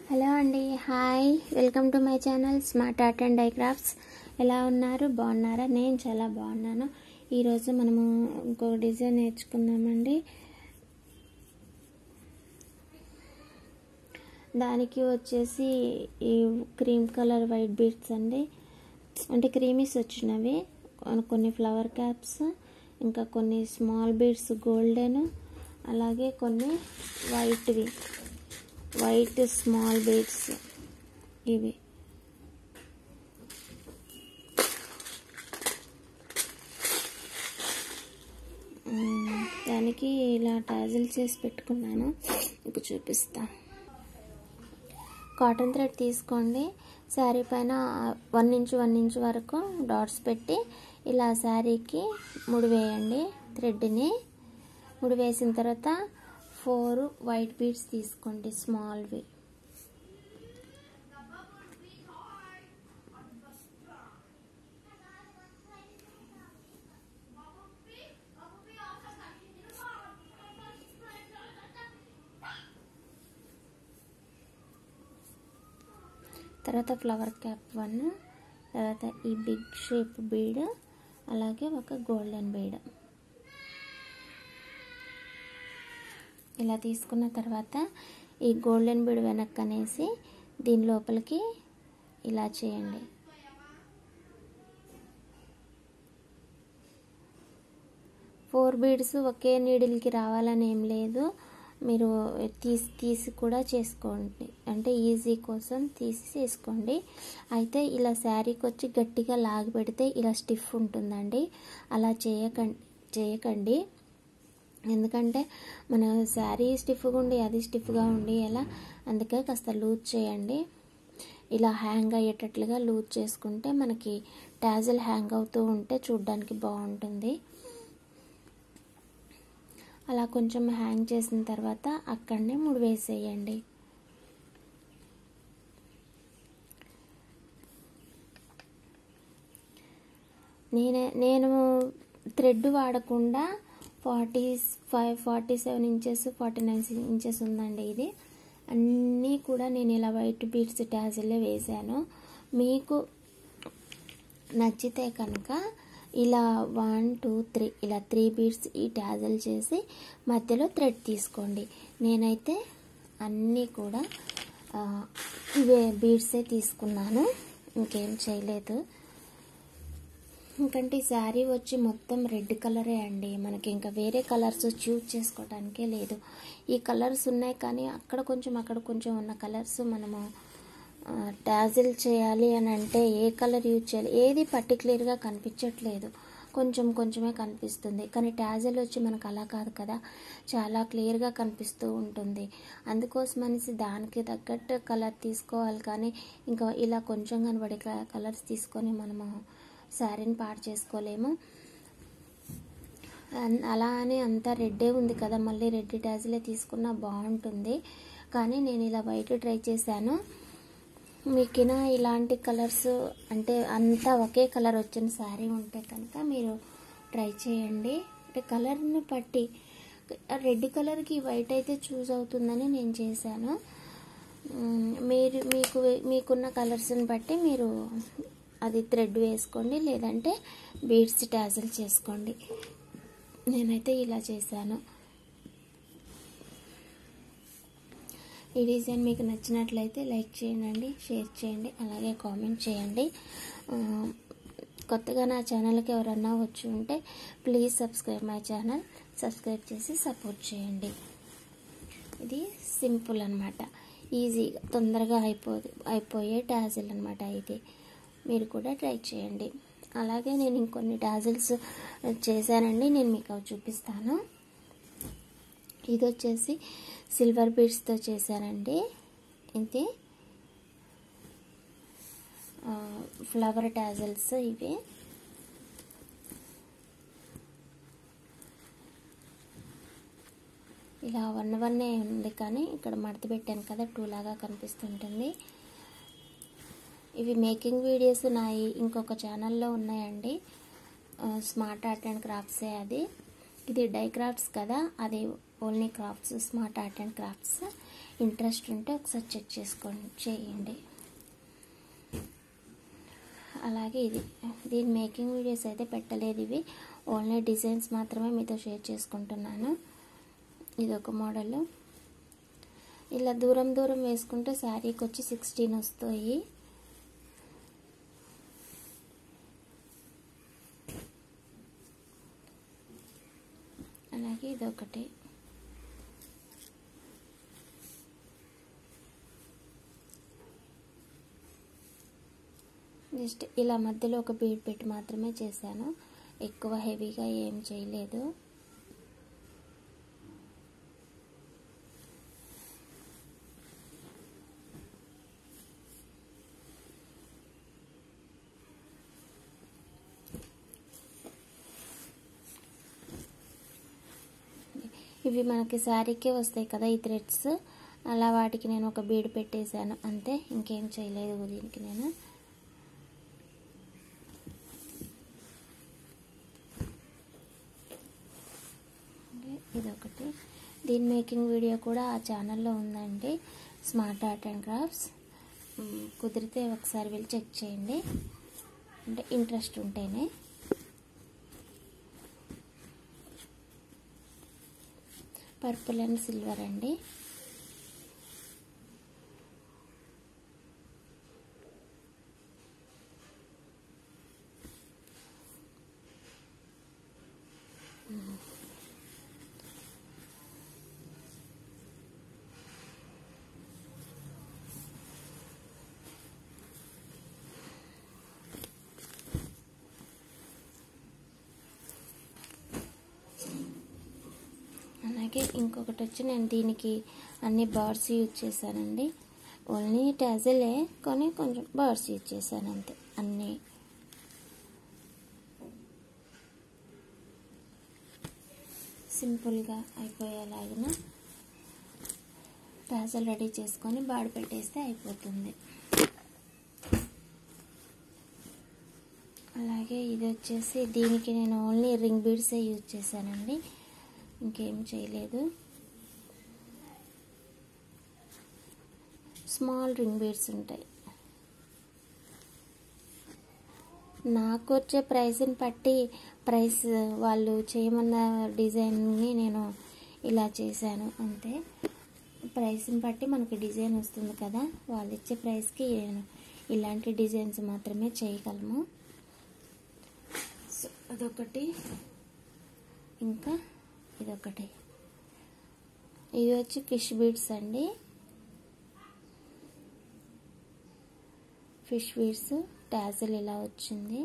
hello అండి hi welcome to my channel smart art and DIY crafts ఎలా ఉన్నారు బాగున్నారా నేను చాలా బాగున్నాను ఈరోజు మనము ఇంకొక డిజైన్ నేర్చుకుందామండి దానికి వచ్చేసి ఈ క్రీమ్ కలర్ వైట్ బీడ్స్ అండి అంటే క్రీమీస్ వచ్చినవి కొన్ని ఫ్లవర్ క్యాప్స్ ఇంకా కొన్ని స్మాల్ బీడ్స్ గోల్డెన్ అలాగే కొన్ని వైట్వి వైట్ స్మాల్ బీడ్స్ ఇవి దానికి ఇలా టాజిల్ చేసి పెట్టుకున్నాను ఇప్పుడు చూపిస్తా కాటన్ థ్రెడ్ తీసుకోండి శారీ పైన వన్ ఇంచ్ వన్ ఇంచ్ వరకు డాట్స్ పెట్టి ఇలా శారీకి ముడి వేయండి థ్రెడ్ని ముడి వేసిన తర్వాత ఫోర్ వైట్ బీడ్స్ తీసుకోండి స్మాల్వి తర్వాత ఫ్లవర్ క్యాప్ వన్ తర్వాత ఈ బిగ్ షేప్ బీడ్ అలాగే ఒక గోల్డెన్ బీడ్ ఇలా తీసుకున్న తర్వాత ఈ గోల్డెన్ బీడ్ వెనక్కనేసి దీని లోపలికి ఇలా చేయండి ఫోర్ బీడ్స్ ఒకే నీడిల్కి రావాలని ఏం లేదు మీరు తీసి తీసి కూడా చేసుకోండి అంటే ఈజీ కోసం తీసి చేసుకోండి అయితే ఇలా శారీకి వచ్చి గట్టిగా లాగి పెడితే ఇలా స్టిఫ్ ఉంటుందండి అలా చేయకండి చేయకండి ఎందుకంటే మన శారీ స్టిఫ్గా ఉండి అది స్టిఫ్గా ఉండి ఎలా అందుకే కాస్త లూజ్ చేయండి ఇలా హ్యాంగ్ అయ్యేటట్లుగా లూజ్ చేసుకుంటే మనకి టాజిల్ హ్యాంగ్ అవుతూ ఉంటే చూడ్డానికి బాగుంటుంది అలా కొంచెం హ్యాంగ్ చేసిన తర్వాత అక్కడనే ముడి వేసేయండి నేనే నేను థ్రెడ్ వాడకుండా forty five forty seven inches forty nine inches ఉందండి ఇది అన్నీ కూడా నేను ఇలా వైట్ బీడ్స్ ట్యాజిల్లే వేసాను మీకు నచ్చితే కనుక ఇలా వన్ టూ త్రీ ఇలా త్రీ బీడ్స్ ఈ ట్యాజల్ చేసి మధ్యలో థ్రెడ్ తీసుకోండి నేనైతే అన్నీ కూడా ఇవే బీడ్సే తీసుకున్నాను ఇంకేం చేయలేదు ఇంకంటే ఈ శారీ వచ్చి మొత్తం రెడ్ కలరే అండి మనకి ఇంకా వేరే కలర్స్ చూజ్ చేసుకోవడానికే లేదు ఈ కలర్స్ ఉన్నాయి కానీ అక్కడ కొంచెం అక్కడ కొంచెం ఉన్న కలర్స్ మనము టాజిల్ చేయాలి అని అంటే ఏ కలర్ యూజ్ చేయాలి ఏది పర్టికులర్గా కనిపించట్లేదు కొంచెం కొంచెమే కనిపిస్తుంది కానీ టాజిల్ వచ్చి మనకు అలా కాదు కదా చాలా క్లియర్గా కనిపిస్తూ ఉంటుంది అందుకోసం అనేసి దానికి తగ్గట్టు కలర్ తీసుకోవాలి కానీ ఇంకా ఇలా కొంచెం కనబడే కలర్స్ తీసుకొని మనము శారీని పాడు చేసుకోలేము అలా అని అంతా రెడ్డే ఉంది కదా మళ్ళీ రెడ్ టాజిలే తీసుకున్నా బాగుంటుంది కానీ నేను ఇలా వైట్ ట్రై చేశాను మీకినా ఇలాంటి కలర్స్ అంటే అంతా ఒకే కలర్ వచ్చిన శారీ ఉంటే కనుక మీరు ట్రై చేయండి అంటే కలర్ని బట్టి రెడ్ కలర్కి వైట్ అయితే చూస్ అవుతుందని నేను చేశాను మీరు మీకు మీకున్న కలర్స్ని బట్టి మీరు అది థ్రెడ్ వేసుకోండి లేదంటే బీడ్స్ టాజిల్ చేసుకోండి నేనైతే ఇలా చేశాను ఈ డిజైన్ మీకు నచ్చినట్లయితే లైక్ చేయండి షేర్ చేయండి అలాగే కామెంట్ చేయండి కొత్తగా నా ఛానల్కి ఎవరన్నా వచ్చి ఉంటే please subscribe my channel subscribe చేసి సపోర్ట్ చేయండి ఇది సింపుల్ అనమాట ఈజీగా తొందరగా అయిపో అయిపోయే టాజిల్ అనమాట ఇది మీరు కూడా ట్రై చేయండి అలాగే నేను ఇంకొన్ని టాజిల్స్ చేశానండి నేను మీకు అవి చూపిస్తాను ఇది వచ్చేసి సిల్వర్ బీడ్స్తో చేశానండి ఇది ఫ్లవర్ టాజల్స్ ఇవి ఇలా వన్ వన్నే ఉంది కానీ ఇక్కడ మడత పెట్టాను కదా టూ లాగా కనిపిస్తుంటుంది ఇవి మేకింగ్ వీడియోస్ నా ఇంకొక ఛానల్లో ఉన్నాయండి స్మార్ట్ ఆర్ట్ అండ్ క్రాఫ్ట్సే అది ఇది డై క్రాఫ్ట్స్ కదా అది only crafts smart art and crafts interest ఉంటే ఒకసారి చెక్ చేసుకోండి చేయండి అలాగే ఇది దీని మేకింగ్ వీడియోస్ అయితే పెట్టలేదు ఇవి ఓన్లీ డిజైన్స్ మాత్రమే మీతో షేర్ చేసుకుంటున్నాను ఇది ఒక మోడల్ ఇలా దూరం దూరం వేసుకుంటే శారీకి వచ్చి సిక్స్టీన్ వస్తాయి అలాగే ఇది ఒకటి జస్ట్ ఇలా మధ్యలో ఒక బీడ్ పెట్టి మాత్రమే చేశాను ఎక్కువ హెవీగా ఏం చేయలేదు ఇవి మనకి శారీకే వస్తాయి కదా ఈ థ్రెడ్స్ అలా వాటికి నేను ఒక బీడ్ పెట్టేశాను అంతే ఇంకేం చేయలేదు దీనికి నేను ఇదొకటి దీని మేకింగ్ వీడియో కూడా ఆ ఛానల్లో ఉందండి స్మార్ట్ ఆర్ట్ అండ్ క్రాఫ్ట్స్ కుదిరితే ఒకసారి వెళ్ళి చెక్ చేయండి అంటే ఇంట్రెస్ట్ ఉంటేనే పర్పుల్ అండ్ సిల్వర్ అండి అలాగే ఇంకొకటి వచ్చి నేను దీనికి అన్ని బర్డ్స్ యూజ్ చేశానండి ఓన్లీ టాజిలే కానీ కొంచెం బర్డ్స్ యూజ్ చేశాను అంతే అన్నీ సింపుల్గా అయిపోయేలాగిన టాజల్ రెడీ చేసుకొని బాడి పెట్టేస్తే అయిపోతుంది అలాగే ఇది వచ్చేసి దీనికి నేను ఓన్లీ రింగ్ బీడ్సే యూజ్ చేశానండి ఇంకేం చేయలేదు స్మాల్ రింగ్ బీడ్స్ ఉంటాయి నాకు వచ్చే ప్రైస్ని బట్టి ప్రైస్ వాళ్ళు చేయమన్న డిజైన్ని నేను ఇలా చేశాను అంతే ప్రైస్ని బట్టి మనకి డిజైన్ వస్తుంది కదా వాళ్ళు ఇచ్చే ప్రైస్కి నేను ఇలాంటి డిజైన్స్ మాత్రమే చేయగలము సో అదొకటి ఇంకా ఇదొకటి ఇవి వచ్చి ఫిష్ బీడ్స్ అండి ఫిష్ బీడ్స్ టాజిల్ ఇలా వచ్చింది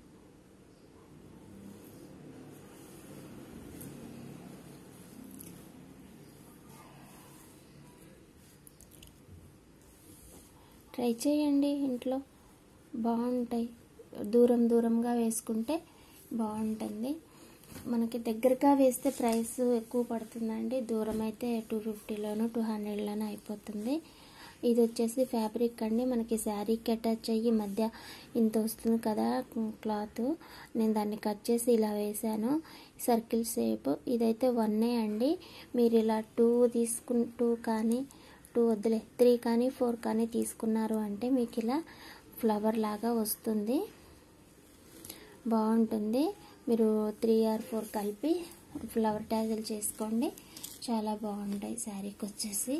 ట్రై చేయండి ఇంట్లో బాగుంటాయి దూరం దూరంగా వేసుకుంటే బాగుంటుంది మనకి దగ్గరగా వేస్తే ప్రైస్ ఎక్కువ పడుతుందండి దూరం అయితే టూ ఫిఫ్టీలోను టూ హండ్రెడ్లోనూ అయిపోతుంది ఇది వచ్చేసి ఫ్యాబ్రిక్ అండి మనకి శారీకి అటాచ్ అయ్యి మధ్య ఇంత వస్తుంది కదా క్లాత్ నేను దాన్ని కట్ చేసి ఇలా వేసాను సర్కిల్ షేప్ ఇదైతే వన్నే అండి మీరు ఇలా టూ తీసుకు టూ కానీ టూ వద్దులే త్రీ కానీ ఫోర్ కానీ తీసుకున్నారు అంటే మీకు ఇలా ఫ్లవర్ లాగా వస్తుంది బాగుంటుంది మీరు త్రీ ఆర్ ఫోర్ కలిపి ఫ్లవర్ ట్యాజల్ చేసుకోండి చాలా బాగుంటాయి శారీకి వచ్చేసి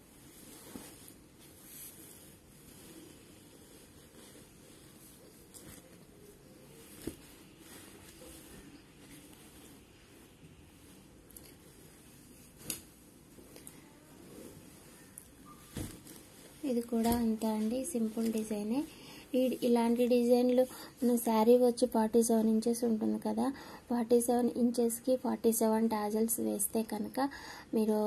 ఇది కూడా అంతే అండి సింపుల్ డిజైనే ఈ ఇలాంటి డిజైన్లు మన శారీ వచ్చి ఫార్టీ సెవెన్ ఇంచెస్ ఉంటుంది కదా ఫార్టీ సెవెన్ ఇంచెస్కి ఫార్టీ సెవెన్ టాజల్స్ వేస్తే కనుక మీరు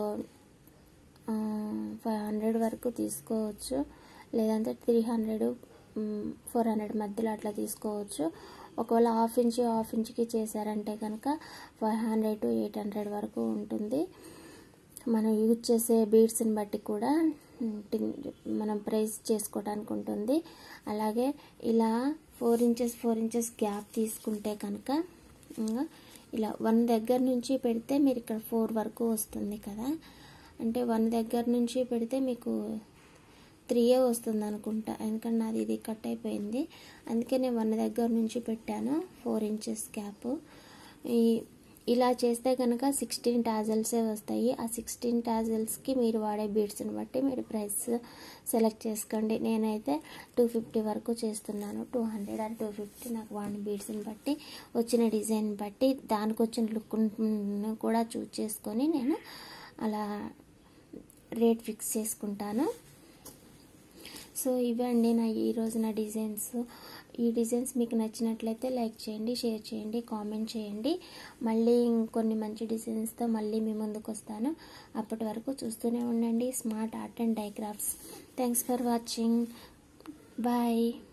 ఫైవ్ హండ్రెడ్ వరకు తీసుకోవచ్చు లేదంటే త్రీ హండ్రెడ్ ఫోర్ హండ్రెడ్ మధ్యలో అట్లా తీసుకోవచ్చు ఒకవేళ హాఫ్ ఇంచ్ హాఫ్ ఇంచ్కి చేశారంటే కనుక five hundred to eight hundred వరకు ఉంటుంది మనం యూజ్ చేసే బీడ్స్ని బట్టి కూడా మనం ప్రైస్ చేసుకోవడానికి ఉంటుంది అలాగే ఇలా four inches four inches gap తీసుకుంటే కనుక ఇలా వన్ దగ్గర నుంచి పెడితే మీరు ఇక్కడ ఫోర్ వరకు వస్తుంది కదా అంటే వన్ దగ్గర నుంచి పెడితే మీకు త్రీయే వస్తుంది అనుకుంటా ఎందుకంటే నాది ఇది కట్ అయిపోయింది అందుకే నేను వన్ దగ్గర నుంచి పెట్టాను ఫోర్ ఇంచెస్ క్యాప్ ఈ ఇలా చేస్తే కనుక సిక్స్టీన్ టాజల్సే వస్తాయి ఆ సిక్స్టీన్ టాజల్స్కి మీరు వాడే బీడ్స్ని బట్టి మీరు ప్రైస్ సెలెక్ట్ చేసుకోండి నేనైతే టూ ఫిఫ్టీ వరకు చేస్తున్నాను two hundred or two fifty నాకు వాడిన బీడ్స్ని బట్టి వచ్చిన డిజైన్ బట్టి దానికి వచ్చిన లుక్ కూడా చూస్ చేసుకొని నేను అలా రేట్ ఫిక్స్ చేసుకుంటాను సో ఇవండి నా ఈరోజు నా డిజైన్స్ ఈ డిజైన్స్ మీకు నచ్చినట్లయితే లైక్ చేయండి షేర్ చేయండి కామెంట్ చేయండి మళ్ళీ ఇంకొన్ని మంచి డిజైన్స్తో మళ్ళీ మీ ముందుకు వస్తాను అప్పటి వరకు చూస్తూనే ఉండండి smart art and digraphs thanks for watching bye